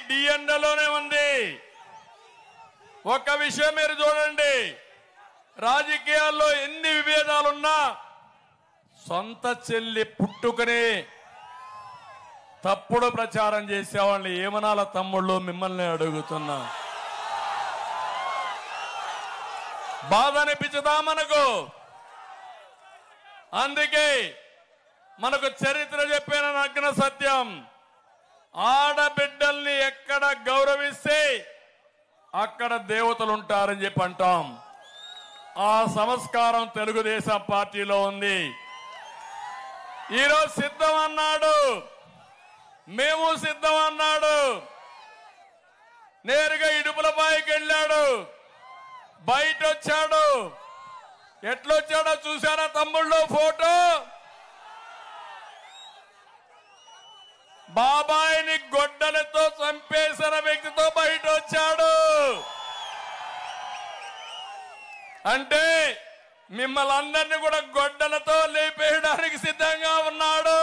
డిఎన్ఏలోనే ఉంది ఒక్క విషయం మీరు చూడండి రాజకీయాల్లో ఎన్ని విభేదాలున్నా సొంత చెల్లి పుట్టుకనే తప్పుడు ప్రచారం చేసేవాళ్ళని ఏమనాల తమ్ముళ్ళు మిమ్మల్ని అడుగుతున్నా బాధ అనిపించదా మనకు అందుకే మనకు చరిత్ర చెప్పిన నగ్న సత్యం ఆడబిడ్డల్ని ఎక్కడ గౌరవిస్తే అక్కడ దేవతలు ఉంటారని చెప్పి అంటాం ఆ సంస్కారం తెలుగుదేశం పార్టీలో ఉంది ఈరోజు సిద్ధం అన్నాడు మేము సిద్ధం అన్నాడు నేరుగా ఇడుపులపాయికి వెళ్ళాడు బయట వచ్చాడు ఎట్లొచ్చాడో చూసారా తమ్ముళ్ళు ఫోటో బాబాయిని గొడ్డలతో చంపేసిన వ్యక్తితో బయట వచ్చాడు అంటే మిమ్మల్ని అందరినీ కూడా గొడ్డలతో లేపేయడానికి సిద్ధంగా ఉన్నాడు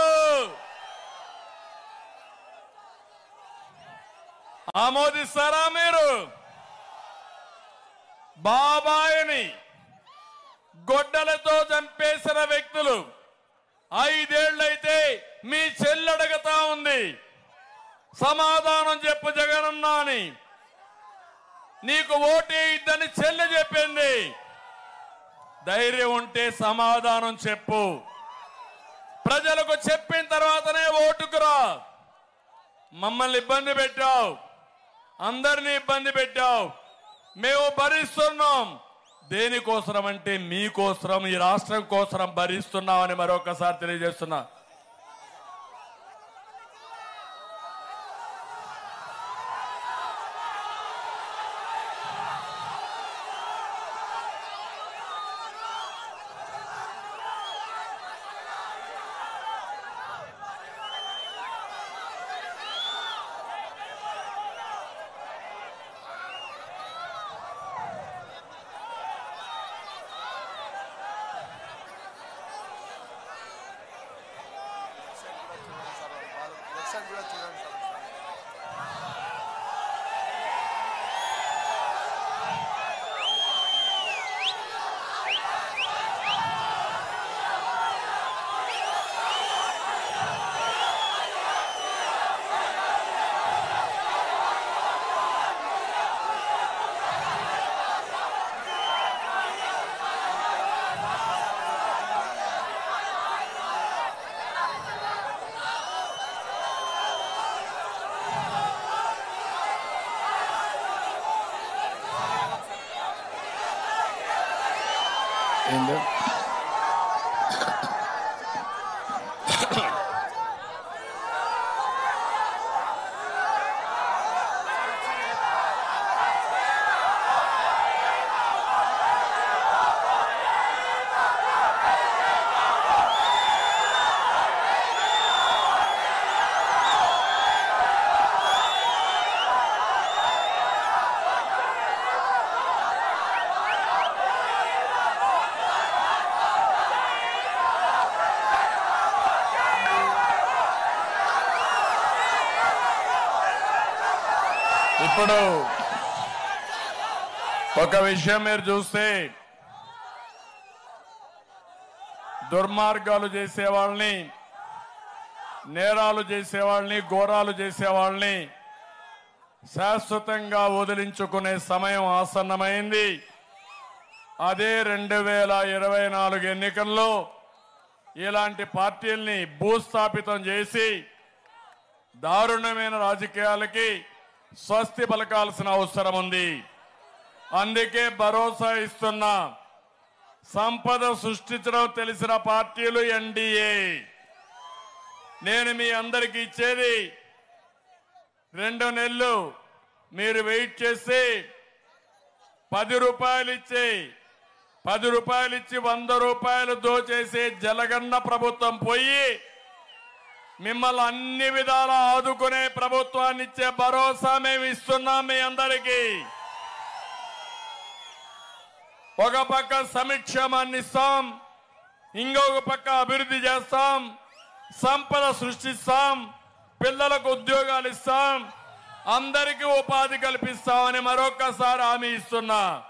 ఆమోదిస్తారా మీరు బాబాయిని గొడ్డలతో చంపేసిన వ్యక్తులు ఐదేళ్లైతే మీ చెల్లెడగతా ఉంది సమాధానం చెప్పు జగనన్నా అని నీకు ఓటే ఇద్దని చెల్లె చెప్పింది ధైర్యం ఉంటే సమాధానం చెప్పు ప్రజలకు చెప్పిన తర్వాతనే ఓటుకురా మమ్మల్ని ఇబ్బంది పెట్టావు అందరినీ ఇబ్బంది పెట్టావు మేము భరిస్తున్నాం దేనికోసరం అంటే మీకోసరం ఈ రాష్ట్రం కోసరం భరిస్తున్నామని మరొకసారి తెలియజేస్తున్నా వెబ్సైట్ కూడా చూడండి సార్ ఏందో ఇప్పుడు ఒక విషయం మీరు చూస్తే దుర్మార్గాలు చేసేవాళ్ళని నేరాలు చేసేవాళ్ళని ఘోరాలు చేసేవాళ్ళని శాశ్వతంగా వదిలించుకునే సమయం ఆసన్నమైంది అదే రెండు వేల ఇరవై నాలుగు ఎన్నికల్లో ఇలాంటి పార్టీల్ని భూస్థాపితం చేసి దారుణమైన రాజకీయాలకి స్వస్తి పలకాల్సిన అవసరం ఉంది అందుకే భరోసా ఇస్తున్నా సంపద సృష్టించడం తెలిసిన పార్టీలు ఎన్డీఏ నేను మీ అందరికి ఇచ్చేది రెండు నెలలు మీరు వెయిట్ చేసి పది రూపాయలు ఇచ్చి పది రూపాయలు ఇచ్చి వంద రూపాయలు దోచేసే జలగన్న ప్రభుత్వం పోయి మిమ్మల్ని అన్ని విధాలా ఆదుకునే ప్రభుత్వాన్ని ఇచ్చే భరోసా మేము ఇస్తున్నాం మీ అందరికీ ఒక పక్క సంక్షేమాన్ని ఇస్తాం ఇంకొక పక్క అభివృద్ధి చేస్తాం సంపద సృష్టిస్తాం పిల్లలకు ఉద్యోగాలు ఇస్తాం అందరికీ ఉపాధి కల్పిస్తామని మరొక్కసారి హామీ ఇస్తున్నా